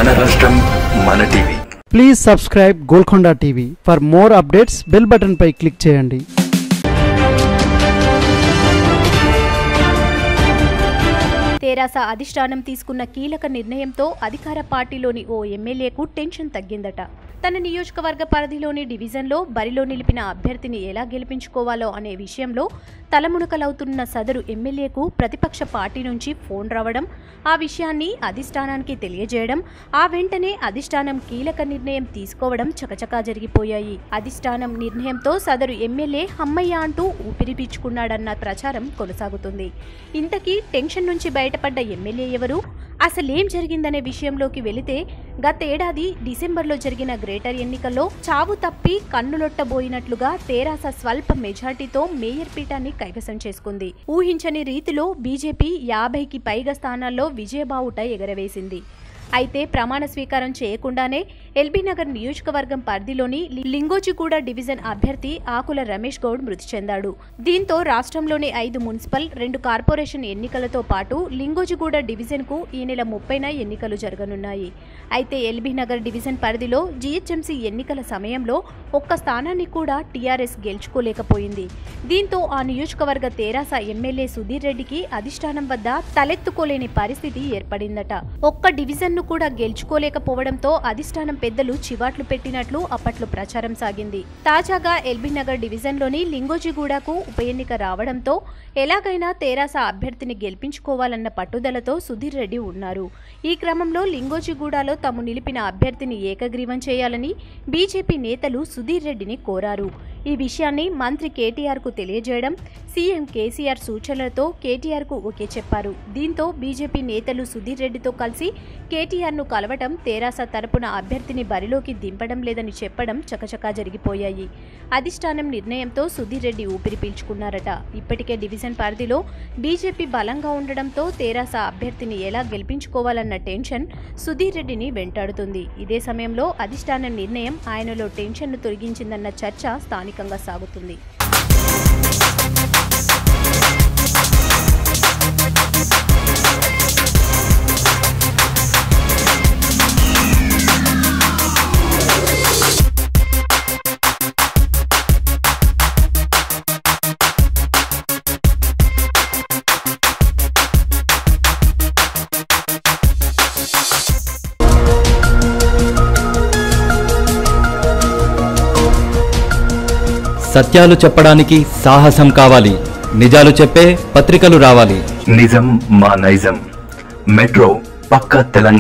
రాష్ట్రం మన TV please subscribe Golconda TV for more updates bell button పై క్లిక్ చేయండి తెరాస అధిష్టానం తీసుకున్న కీలక నిర్ణయంతో అధికార పార్టీలోని ఓ ఎమ్మెల్యేకు టెన్షన్ తగ్గిందట తన నియోజకవర్గ పరిధిలోని డివిజన్లో బరిలో నిలిపిన అభ్యర్థిని ఎలా గెలిపించుకోవాలో అనే విషయంలో తలమునకలవుతున్న సదరు ఎమ్మెల్యేకు ప్రతిపక్ష పార్టీ నుంచి ఫోన్ రావడం ఆ విషయాన్ని అధిష్టానానికి తెలియజేయడం ఆ వెంటనే అధిష్టానం కీలక నిర్ణయం తీసుకోవడం చకచకా జరిగిపోయాయి అధిష్టానం నిర్ణయంతో సదరు ఎమ్మెల్యే హమ్మయ్య అంటూ ఊపిరి పీల్చుకున్నాడన్న ప్రచారం కొనసాగుతుంది ఇంతకీ టెన్షన్ నుంచి బయటపడ్డ ఎమ్మెల్యే ఎవరు అసలేం జరిగిందనే విషయంలోకి వెళితే గతేడాది డిసెంబర్లో జరిగిన గ్రేటర్ ఎన్నికల్లో చావు తప్పి కన్నులొట్టబోయినట్లుగా తెరాస స్వల్ప మెజార్టీతో మేయర్ పీఠాన్ని కైవసం చేసుకుంది ఊహించని రీతిలో బీజేపీ యాభైకి పైగా స్థానాల్లో విజయబావుట ఎగరవేసింది అయితే ప్రమాణ స్వీకారం చేయకుండానే ఎల్బీ నగర్ నియోజకవర్గం పరిధిలోని లింగోజిగూడ డివిజన్ అభ్యర్థి ఆకుల రమేష్ గౌడ్ మృతి చెందాడు దీంతో రాష్ట్రంలోని ఐదు మున్సిపల్ రెండు కార్పొరేషన్ ఎన్నికలతో పాటు లింగోజిగూడ డివిజన్కు ఈ నెల ముప్పైన ఎన్నికలు జరగనున్నాయి అయితే ఎల్బీ నగర్ డివిజన్ పరిధిలో జీహెచ్ఎంసీ ఎన్నికల సమయంలో ఒక్క స్థానాన్ని కూడా టీఆర్ఎస్ గెలుచుకోలేకపోయింది దీంతో ఆ నియోజకవర్గ తెరాస ఎమ్మెల్యే సుధీర్ రెడ్డికి అధిష్టానం వద్ద తలెత్తుకోలేని పరిస్థితి ఏర్పడిందట ఒక్క డివిజన్ను కూడా గెలుచుకోలేకపోవడంతో అధిష్టానం పెద్దలు చివాట్లు పెట్టినట్లు అప్పట్లో ప్రచారం సాగింది తాజాగా ఎల్బీ నగర్ డివిజన్లోని లింగోజిగూడకు ఉప ఎన్నిక రావడంతో ఎలాగైనా తెరాస అభ్యర్థిని గెలిపించుకోవాలన్న పట్టుదలతో సుధీర్ రెడ్డి ఉన్నారు ఈ క్రమంలో లింగోజిగూడలో తాము నిలిపిన అభ్యర్థిని ఏకగ్రీవం చేయాలని బీజేపీ నేతలు సుధీర్ రెడ్డిని కోరారు ఈ విషయాన్ని మంత్రి కేటీఆర్కు తెలియజేయడం సీఎం కేసీఆర్ సూచనలతో కేటీఆర్కు ఓకే చెప్పారు దీంతో బీజేపీ నేతలు సుధీర్ రెడ్డితో కలిసి కేటీఆర్ను కలవటం తెరాస తరపున అభ్యర్థిని బరిలోకి దింపడం లేదని చెప్పడం చకచకా జరిగిపోయాయి అధిష్టానం నిర్ణయంతో సుధీర్ రెడ్డి ఊపిరి పీల్చుకున్నారట ఇప్పటికే డివిజన్ పరిధిలో బీజేపీ బలంగా ఉండడంతో తెరాస అభ్యర్థిని ఎలా గెలిపించుకోవాలన్న టెన్షన్ సుధీర్ రెడ్డిని వెంటాడుతుంది ఇదే సమయంలో అధిష్టానం నిర్ణయం ఆయనలో టెన్షన్ను తొలగించిందన్న చర్చ స్థానికంగా సాగుతుంది సత్యాలు చెప్పడానికి సాహసం కావాలి నిజాలు చెప్పే పత్రికలు రావాలి నిజం మా నైజం మెట్రో పక్క తెలంగాణ